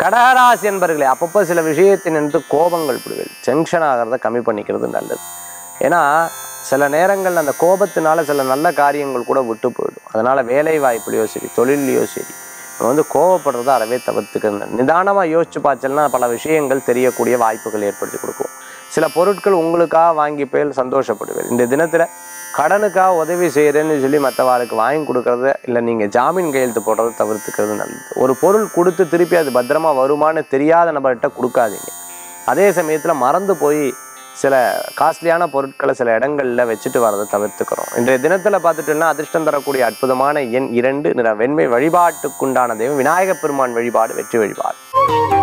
கடகராசி என்பர்களே அப்பப்போ சில விஷயத்தை நின்று கோபங்கள் பிடிவில் டென்ஷன் ஆகிறத கம்மி பண்ணிக்கிறது நல்லது ஏன்னா சில நேரங்கள் அந்த கோபத்தினால சில நல்ல காரியங்கள் கூட விட்டு போயிடும் அதனால வேலை வாய்ப்புலையோ சரி தொழிலையோ சரி நம்ம வந்து கோவப்படுறத அறவே தவிர்த்துக்கிறது நிதானமாக யோசிச்சு பார்த்தோம்னா பல விஷயங்கள் தெரியக்கூடிய வாய்ப்புகள் ஏற்படுத்தி கொடுக்கும் சில பொருட்கள் உங்களுக்காக வாங்கி போய் சந்தோஷப்படுவீர் இந்த தினத்தில் கடனுக்காக உதவி செய்கிறேன்னு சொல்லி மற்றவாளுக்கு வாங்கி கொடுக்கறத இல்லை நீங்கள் ஜாமீன் கையெழுத்து போடுறத தவிர்த்துக்கிறது நல்லது ஒரு பொருள் கொடுத்து திருப்பி அது பத்திரமா வருமானு தெரியாத நபர்கிட்ட கொடுக்காதீங்க அதே சமயத்தில் மறந்து போய் சில காஸ்ட்லியான பொருட்களை சில இடங்களில் வச்சுட்டு வரதை தவிர்த்துக்கிறோம் இன்றைய தினத்தில் பார்த்துட்டோம்னா அதிர்ஷ்டம் தரக்கூடிய அற்புதமான எண் இரண்டு நிற வெண்மை வழிபாட்டுக்குண்டான தெய்வம் விநாயகப் பெருமான் வழிபாடு வெற்றி வழிபாடு